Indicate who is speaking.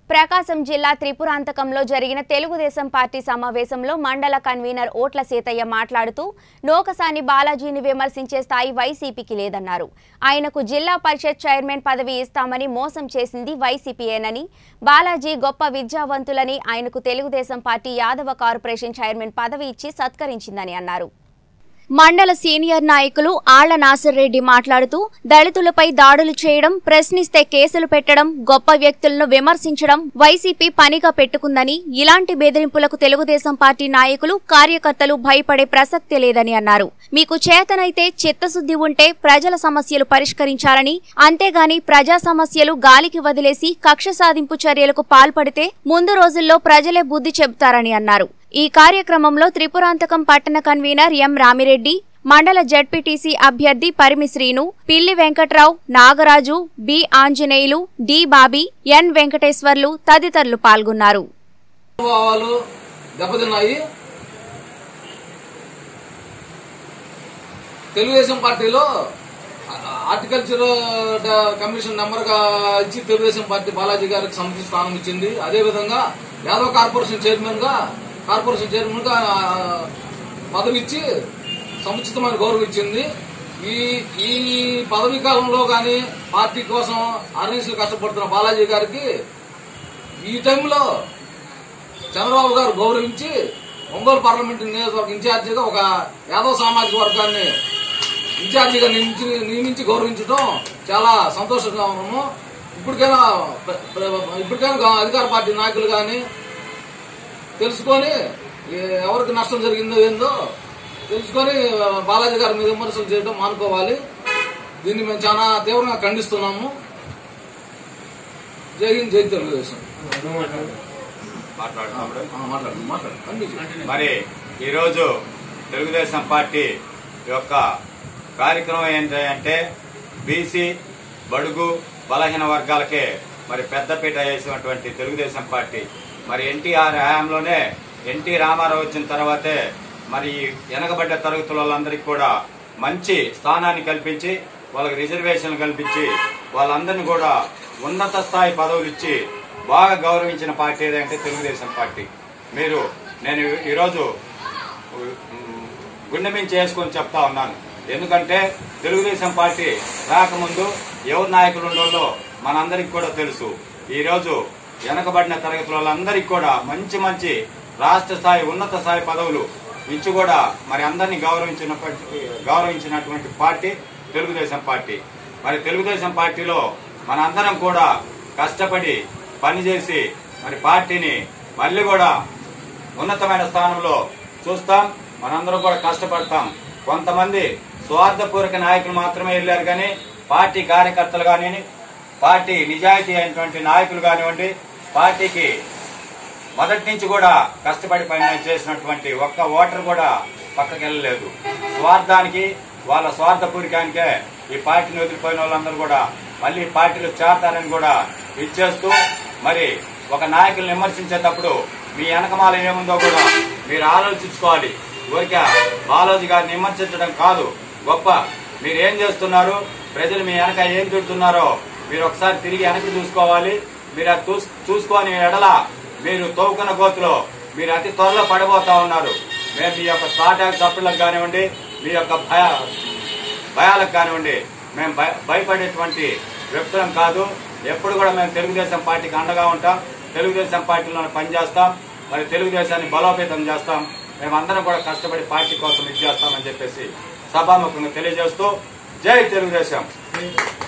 Speaker 1: ప్రకాశం జిల్లా త్రిపురాంతకంలో జరిగిన తెలుగుదేశం పార్టీ సమావేశంలో మండల కన్వీనర్ ఓట్ల సీతయ్య మాట్లాడుతూ నోకసాని బాలాజీని విమర్శించే స్థాయి వైసీపీకి లేదన్నారు ఆయనకు జిల్లా పరిషత్ చైర్మన్ పదవి ఇస్తామని మోసం చేసింది వైసీపీయేనని బాలాజీ గొప్ప విద్యావంతులని ఆయనకు Telugu Desam party Yadava corporation chairman పదవి ఇచ్చి సత్కరించిందని అన్నారు మండల సీనియర్ నాయకులు ఆళ్ల నాసిరెడ్డి మాట్లాడుతూ దళితులపై దాడులు చేయడం ప్రశ్నిస్తే కేసులు పెట్టడం గొప్ప వ్యక్తులను విమర్శించడం వైసీపీ పనిగా పెట్టుకుందని ఇలాంటి బెదిరింపులకు తెలుగుదేశం పార్టీ నాయకులు కార్యకర్తలు భయపడే ప్రసక్తే లేదని అన్నారు మీకు చేతనైతే చిత్తశుద్ధి ఉంటే ప్రజల సమస్యలు పరిష్కరించాలని అంతేగాని ప్రజా సమస్యలు గాలికి వదిలేసి కక్ష సాధింపు చర్యలకు పాల్పడితే ముందు రోజుల్లో ప్రజలే బుద్ధి చెబుతారని అన్నారు ఈ కార్యక్రమంలో త్రిపురాంతకం పట్టణ కన్వీనర్ ఎం రామిరెడ్డి మండల జడ్పీటీసీ అభ్యర్థి Parimi Srinu Pilli Venkatrao Nagaraju B Anjaneyulu D Bobby N Venkateswarlu తదితరులు పాల్గొన్నారు
Speaker 2: భావాలు దెబ్బతిన్నాయి తెలుగుదేశం పార్టీలో హార్టికల్చర్ కమిషన్ నెంబర్ గా ఇచ్చి తెలుగుదేశం పార్టీ బాలాజీ గారికి సమితి స్థానం ఇచ్చింది అదే విధంగా యాదవ్ కార్పొరేషన్ చైర్మన్ గా కార్పొరేషన్ చైర్మన్ గా ఆ, పదవి ఇచ్చి సముచితమైన గౌరవం ఇచ్చింది ఈ ఈ పదవీ కాలంలో గాని పార్టీ కోసం ఆర్ఎన్సీ కష్టపడుతున్న బాలాజీ గారికి ఈ టైంలో చంద్రబాబు గారు గౌరవించి ఒంగోలు పార్లమెంట్ నియోజకవర్గ ఇన్ఛార్జిగా ఒక యాదవ్ సామాజిక వర్గాన్ని ఇన్ఛార్జిగా నియమించి నియమించి గౌరవించడం చాలా సంతోషంగా ఉన్నాము ఇప్పటికైనా ప్ర- ప్ర- ఇప్పటికైనా గా- అధికార పార్టీ నాయకులు కానీ తెలుసుకొని ఏ- ఎవరికి నష్టం జరిగిందో ఏందో తెలుసుకొని బాలాజీ గారి మీద విమర్శలు చేయడం మానుకోవాలి దీన్ని మేము చాలా తీవ్రంగా ఖండిస్తున్నాము జై హింద్ జై తెలుగుదేశం
Speaker 3: మాట్లాడుతున్నాడు
Speaker 2: ఆ, మాట్లాడు మాట్లాడు ఖండించు
Speaker 3: మరి ఈరోజు తెలుగుదేశం పార్టీ యొక్క కార్యక్రమం ఏంటి అంటే బీసీ బడుగు బలహీన వర్గాలకే మరి పెద్దపీట వేసినటువంటి తెలుగుదేశం పార్టీ మరి ఎన్టీఆర్ హయాంలోనే ఎన్టీ రామారావు వచ్చిన తర్వాతే మరి ఈ వెనకబడ్డ తరగతుల వాళ్ళందరికీ కూడా మంచి స్థానాన్ని కల్పించి వాళ్ళకి రిజర్వేషన్ కల్పించి వాళ్ళందరినీ కూడా ఉన్నత స్థాయి పదవులు ఇచ్చి బాగా గౌరవించిన పార్టీ ఏదంటే తెలుగుదేశం పార్టీ మీరు నేను ఈరోజు ఉమ్, గుండె మీద చేసుకొని చెప్తా ఉన్నాను ఎందుకంటే తెలుగుదేశం పార్టీ రాకముందు ఎవరు నాయకులు ఉండో మనందరికి కూడా తెలుసు ఈ రోజు వెనకబడిన తరగతుల వాళ్ళందరికీ కూడా మంచి మంచి రాష్ట్ర స్థాయి ఉన్నత స్థాయి పదవులు ఇచ్చి కూడా మరి అందరినీ గౌరవించిన గౌరవించినటువంటి పార్టీ తెలుగుదేశం పార్టీ మరి తెలుగుదేశం పార్టీలో మనందరం కూడా కష్టపడి పనిచేసి మరి పార్టీని మళ్ళీ కూడా ఉన్నతమైన స్థానంలో చూస్తాం మనందరం కూడా కష్టపడతాం కొంతమంది స్వార్థపూర్వక నాయకులు మాత్రమే వెళ్ళారు కానీ పార్టీ కార్యకర్తలు కానీ పార్టీ నిజాయితీ అయినటువంటి నాయకులు కానివ్వండి పార్టీకి మొదటి నుంచి కూడా కష్టపడి పని చేసినటువంటి ఒక్క ఓటర్ కూడా పక్కకి వెళ్ళలేదు స్వార్థానికి వాళ్ళ స్వార్థపూరికానికే ఈ పార్టీని వదిలిపోయిన వాళ్ళందరూ కూడా మళ్ళీ ఈ పార్టీలో చేరతారని కూడా ఇచ్చేస్తూ మరి ఒక నాయకుల్ని విమర్శించేటప్పుడు మీ వెనకమాల ఏముందో కూడా మీరు ఆలోచించుకోవాలి ఊరికే బాలాజీ గారిని విమర్శించడం కాదు గొప్ప మీరు ఏం చేస్తున్నారు ప్రజలు మీ వెనక ఏం తిడుతున్నారో మీరు ఒకసారి తిరిగి వెనక్కి చూసుకోవాలి మీరు అది చూస్- చూసుకొని ఎడల మీరు తవ్వుకున్న గోతులో మీరు అతి త్వరలో పడిపోతా ఉన్నారు మేము మీ యొక్క స్టార్ట్ తప్పులకు కానివ్వండి మీ యొక్క భయ భయాలకు కానివ్వండి మేము భయ భయపడేటువంటి వ్యక్తులం కాదు ఎప్పుడు కూడా మేము తెలుగుదేశం పార్టీకి అండగా ఉంటాం తెలుగుదేశం పార్టీలోనే పనిచేస్తాం మరి తెలుగుదేశాన్ని బలోపేతం చేస్తాం మేమందరం కూడా కష్టపడి పార్టీ కోసం ఇది చేస్తామని చెప్పేసి సభాముఖంగా తెలియజేస్తూ జై తెలుగుదేశం